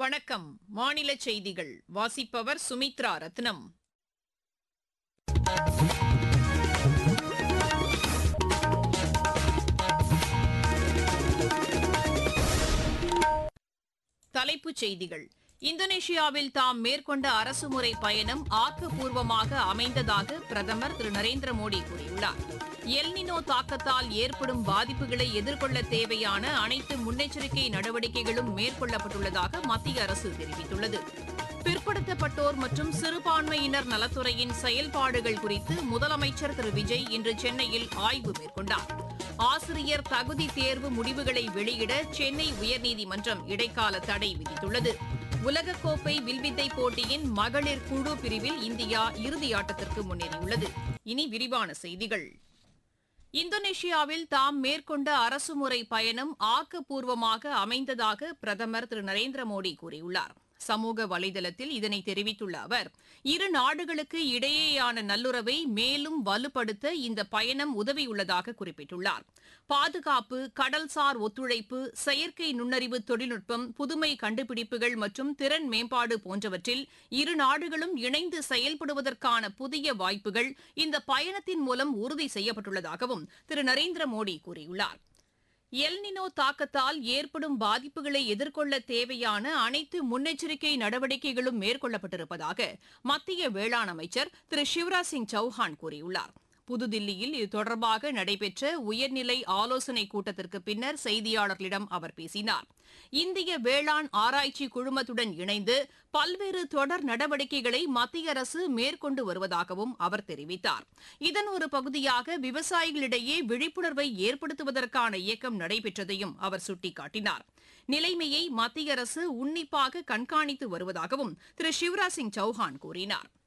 வணக்கம் மாநில செய்திகள் வாசிப்பவர் சுமித்ரா ரத்னம் தலைப்புச் செய்திகள் இந்தோனேஷியாவில் தாம் மேற்கொண்ட அரசுமுறை பயணம் ஆக்கப்பூர்வமாக அமைந்ததாக பிரதமர் திரு நரேந்திர மோடி கூறியுள்ளார் எல்னினோ தாக்கத்தால் ஏற்படும் பாதிப்புகளை எதிர்கொள்ள தேவையான அனைத்து முன்னெச்சரிக்கை நடவடிக்கைகளும் மேற்கொள்ளப்பட்டுள்ளதாக மத்திய அரசு தெரிவித்துள்ளது பிற்படுத்தப்பட்டோர் மற்றும் சிறுபான்மையினர் நலத்துறையின் செயல்பாடுகள் குறித்து முதலமைச்சர் திரு விஜய் இன்று சென்னையில் ஆய்வு மேற்கொண்டார் ஆசிரியர் தகுதி தேர்வு முடிவுகளை வெளியிட சென்னை உயர்நீதிமன்றம் இடைக்கால தடை விதித்துள்ளது உலகக்கோப்பை வில்வித்தை போட்டியின் மகளிர் குழு பிரிவில் இந்தியா இறுதியாட்டத்திற்கு முன்னேறியுள்ளது இனி விரிவான செய்திகள் இந்தோனேஷியாவில் தாம் மேற்கொண்ட அரசுமுறை பயணம் ஆக்கப்பூர்வமாக அமைந்ததாக பிரதமர் திரு நரேந்திர மோடி கூறியுள்ளார் சமூக வலைதளத்தில் இதனை தெரிவித்துள்ள அவர் இரு நாடுகளுக்கு இடையேயான நல்லுறவை மேலும் வலுப்படுத்த இந்த பயணம் உதவியுள்ளதாக குறிப்பிட்டுள்ளார் பாதுகாப்பு கடல்சார் ஒத்துழைப்பு செயற்கை நுண்ணறிவு தொழில்நுட்பம் புதுமை கண்டுபிடிப்புகள் மற்றும் திறன் மேம்பாடு போன்றவற்றில் இரு நாடுகளும் இணைந்து செயல்படுவதற்கான புதிய வாய்ப்புகள் இந்த பயணத்தின் மூலம் உறுதி செய்யப்பட்டுள்ளதாகவும் திரு நரேந்திர மோடி கூறியுள்ளார் எல்னினோ தாக்கத்தால் ஏற்படும் பாதிப்புகளை எதிர்கொள்ள தேவையான அனைத்து முன்னெச்சரிக்கை நடவடிக்கைகளும் மேற்கொள்ளப்பட்டிருப்பதாக மத்திய வேளாண் அமைச்சர் திரு சிவராஜ் சிங் சௌஹான் கூறியுள்ளார் புதுதில்லியில் இது தொடர்பாக நடைபெற்ற உயர்நிலை ஆலோசனைக் கூட்டத்திற்கு பின்னர் செய்தியாளர்களிடம் அவர் பேசினார் இந்திய வேளாண் ஆராய்ச்சி குழுமத்துடன் இணைந்து பல்வேறு தொடர் நடவடிக்கைகளை மத்திய அரசு மேற்கொண்டு வருவதாகவும் அவர் தெரிவித்தார் இதன் ஒரு பகுதியாக விவசாயிகளிடையே விழிப்புணர்வை ஏற்படுத்துவதற்கான இயக்கம் நடைபெற்றதையும் அவர் சுட்டிக்காட்டினார் நிலைமையை மத்திய அரசு உன்னிப்பாக கண்காணித்து வருவதாகவும் திரு சிவராஜ் சிங் சௌஹான் கூறினார்